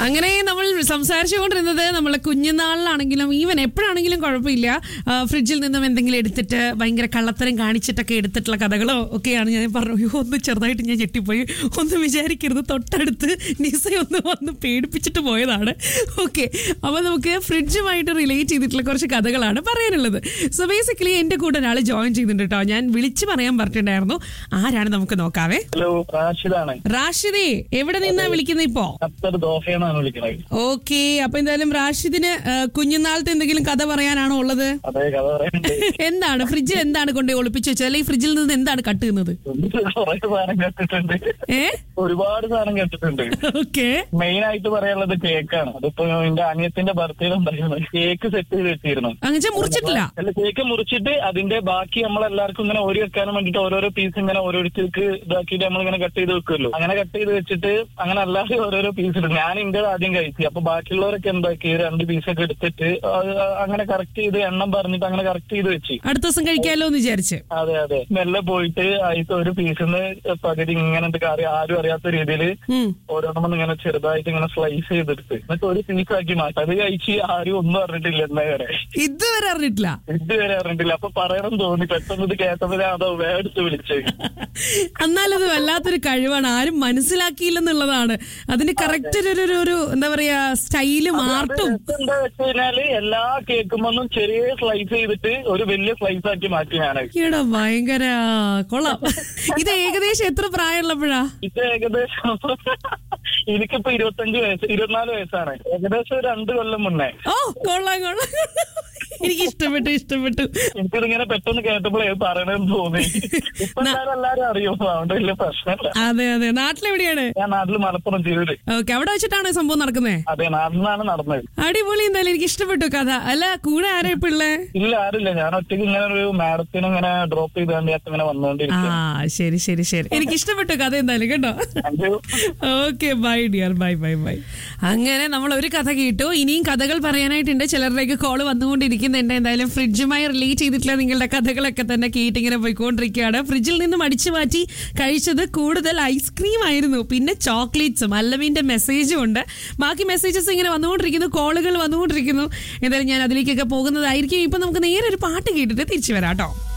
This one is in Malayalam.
അങ്ങനെ നമ്മൾ സംസാരിച്ചുകൊണ്ടിരുന്നത് നമ്മളെ കുഞ്ഞുനാളിലാണെങ്കിലും ഈവൻ എപ്പോഴാണെങ്കിലും കുഴപ്പമില്ല ആ, ഫ്രിഡ്ജിൽ നിന്നും എന്തെങ്കിലും എടുത്തിട്ട് ഭയങ്കര കള്ളത്തരം കാണിച്ചിട്ടൊക്കെ എടുത്തിട്ടുള്ള കഥകളോ ഒക്കെയാണ് ഞാൻ പറഞ്ഞു "അയ്യോ, ഒന്ന് ചെറുതായിട്ട് ഞാൻ ഞെട്ടിപ്പോയി ഒന്ന് വിചാരിക്കരുത് തൊട്ടടുത്ത് നിസ ഒന്ന് വന്ന് പേടിപ്പിച്ചിട്ട് പോയതാണ് ഓക്കെ അപ്പൊ നമുക്ക് ഫ്രിഡ്ജുമായിട്ട് റിലേറ്റ് ചെയ്തിട്ടുള്ള കുറച്ച് കഥകളാണ് പറയാനുള്ളത് സോ ബേസിക്കലി എന്റെ കൂടെ ഒരാൾ ജോയിൻ ചെയ്തിട്ടുണ്ട് കേട്ടോ ഞാൻ വിളിച്ചു പറയാൻ പറഞ്ഞിട്ടുണ്ടായിരുന്നു ആരാണ് നമുക്ക് നോക്കാവേ ഹലോ റാഷിദാണ് റാഷിദേ എവിടെ നിന്നാ വിളിക്കുന്നത് ഇപ്പോ ഖത്തർ ദോഹയെന്നാണ് വിളിക്കുന്നത് ഓക്കെ അപ്പൊ എന്തായാലും റാഷിദിന് ആ, കുഞ്ഞുനാളത്തെ എന്തെങ്കിലും കഥ പറയാനാണോ ഉള്ളത് അതെ കഥ പറയാനുണ്ട് എന്താണ് ഫ്രിഡ്ജിൽ എന്താണ് കൊണ്ട് ഒളിപ്പിച്ചു വെച്ചത് അല്ലെങ്കിൽ ഫ്രിഡ്ജിൽ നിന്ന് എന്താണ് കട്ടുന്നത് കുറെ സാധനം കേട്ടിട്ടുണ്ട് ഏ ഒരുപാട് സാധനം കേട്ടിട്ടുണ്ട് ഓക്കെ മെയിൻ ആയിട്ട് പറയാനുള്ളത് കേക്കാണ് അതിപ്പോ എന്റെ അനിയത്തിന്റെ ബർത്ത്ഡേ ഉണ്ടായിരുന്നു കേക്ക് സെറ്റ് ചെയ്ത് വെച്ചിരുന്നു അങ്ങനെ മുറിച്ചിട്ടില്ല അല്ല കേക്ക് മുറിച്ചിട്ട് അതിന്റെ ബാക്കി നമ്മളെല്ലാവർക്കും ഇങ്ങനെ ഓരി വെക്കാനും വേണ്ടിട്ട് ഓരോരോ പീസ് ഇങ്ങനെ ഓരോരുത്തർക്ക് ഇതാക്കിയിട്ട് നമ്മൾ ഇങ്ങനെ കട്ട് ചെയ്ത് വെക്കുമല്ലോ അങ്ങനെ കട്ട് ചെയ്ത് വെച്ചിട്ട് അങ്ങനെ അല്ലാതെ ഓരോരോ പീസ് ഇടും ഞാൻ ഇന്റേത് ആദ്യം കഴിച്ചു അപ്പൊ ബാക്കിയുള്ളവരൊക്കെ എന്താക്കി രണ്ട് പീസൊക്കെ എടുത്തിട്ട് അത് അങ്ങനെ കറക്റ്റ് ചെയ്ത് എണ്ണം പറഞ്ഞിട്ട് അങ്ങനെ കറക്റ്റ് ചെയ്ത് വെച്ച് അടുത്ത ദിവസം കഴിക്കാലോ എന്ന് വിചാരിച്ച് അതെ അതെ മെല്ലെ പോയിട്ട് അതിൽ ഒരു പീസിന്ന് പകുതി ഇങ്ങനെ എന്തൊക്കെ അറിയാം ആരും അറിയാത്ത രീതിയിൽ ഉം. ഓരോന്നും ഇങ്ങനെ ചെറുതായിട്ട് ഇങ്ങനെ സ്ലൈസ് ചെയ്തെടുത്ത് എന്നിട്ട് ഒരു പീസ് ആക്കി മാറ്റി അത് കഴിച്ച് ആരും ഒന്നും അറിഞ്ഞിട്ടില്ല എന്നാ വരെ ഇതുവരെ അറിഞ്ഞിട്ടില്ല ഇതുവരെ അറിഞ്ഞിട്ടില്ല അപ്പൊ പറയണം തോന്നി പെട്ടെന്ന് ഇത് കേട്ടപ്പോഴേ അതോ വേടുത്ത് വിളിച്ചത് എന്നാലത് വല്ലാത്തൊരു കഴിവാണ് ആരും മനസ്സിലാക്കിയില്ലെന്നുള്ളതാണ് അതിന് കറക്റ്റ് ഒരു ഒരു- ഒരു എന്താ പറയാ സ്റ്റൈലും ആർട്ടും എന്താ വെച്ച് കഴിഞ്ഞാല് എല്ലാ കേക്കുമ്പൊന്നും ചെറിയ സ്ലൈസ് ചെയ്തിട്ട് ഒരു വലിയ സ്ലൈസ് ആക്കി മാറ്റി ഞാനത് ഈടാ ഭയങ്കര കൊള്ളാം ഇത് ഏകദേശം എത്ര പ്രായമുള്ളപ്പോഴാ ഇത് ഏകദേശം എനിക്കിപ്പോ ഇരുപത്തഞ്ച് വയസ്സ് ഇരുപത്തിനാല് വയസ്സാണ് ഏകദേശം ഒരു രണ്ട് കൊല്ലം മുന്നേ ഓ കൊള്ളാം കൊള്ളാം എനിക്ക് ഇഷ്ടപ്പെട്ടു ഇഷ്ടപ്പെട്ടു എനിക്കിതിങ്ങനെ പെട്ടെന്ന് കേട്ടപ്പോഴേ ഇത് പറയണമെന്ന് തോന്നി ഇപ്പൊ എന്തായാലും എല്ലാരും അറിയും അതുകൊണ്ട് വലിയ പ്രശ്നമില്ല അതെ അതെ നാട്ടിലെവിടെയാണ് ഞാൻ നാട്ടില് മലപ്പുറം തിരൂര് ഓക്കെ അവിടെ വെച്ചിട്ടാണ് ഈ സംഭവം നടക്കുന്നത് അതെ നാട്ടിലാണ് നടന്നത് അടിപൊളി എന്തായാലും എനിക്ക് ഇഷ്ടപ്പെട്ടു കഥ അല്ല കൂടെ ആരാ ഇപ്പൊ ഉള്ളേ ഇല്ല ആരില്ല ഞാൻ ഒറ്റയ്ക്ക് ഇങ്ങനെ ഒരു മാഡത്തിന് ഇങ്ങനെ ഡ്രോപ്പ് ചെയ്ത് കണ്ടിട്ട് ഇങ്ങനെ ആ വന്നുകൊണ്ടിരിക്കും ശരി ശരി ശരി എനിക്ക് ഇഷ്ടപ്പെട്ടു കഥ എന്തായാലും കേട്ടോ thank you okay bye dear bye bye bye അങ്ങനെ നമ്മൾ ഒരു കഥ കേട്ടു ഇനിയും കഥകൾ പറയാനായിട്ടുണ്ട് ചിലരുടെയൊക്കെ കോള് വന്നുകൊണ്ടിരിക്കുന്നുണ്ട് എന്തായാലും ഫ്രിഡ്ജുമായി റിലേറ്റ് ചെയ്തിട്ടുള്ള നിങ്ങളുടെ കഥകളൊക്കെ തന്നെ കേട്ടിങ്ങനെ പോയിക്കൊണ്ടിരിക്കുകയാണ് ഫ്രിഡ്ജിൽ നിന്നും അടിച്ചു മാറ്റി കഴിച്ചത് കൂടുതൽ ഐസ്ക്രീം ആയിരുന്നു പിന്നെ ചോക്ലേറ്റ്സും അല്ലവിന്റെ മെസ്സേജും ഉണ്ട് ബാക്കി മെസ്സേജസ് ഇങ്ങനെ വന്നുകൊണ്ടിരിക്കുന്നു കോളുകൾ വന്നുകൊണ്ടിരിക്കുന്നു എന്തായാലും ഞാൻ അതിലേക്കൊക്കെ പോകുന്നതായിരിക്കും ഇപ്പൊ നമുക്ക് നേരെ ഒരു പാട്ട് കേട്ടിട്ട് തിരിച്ചു വരാം കേട്ടോ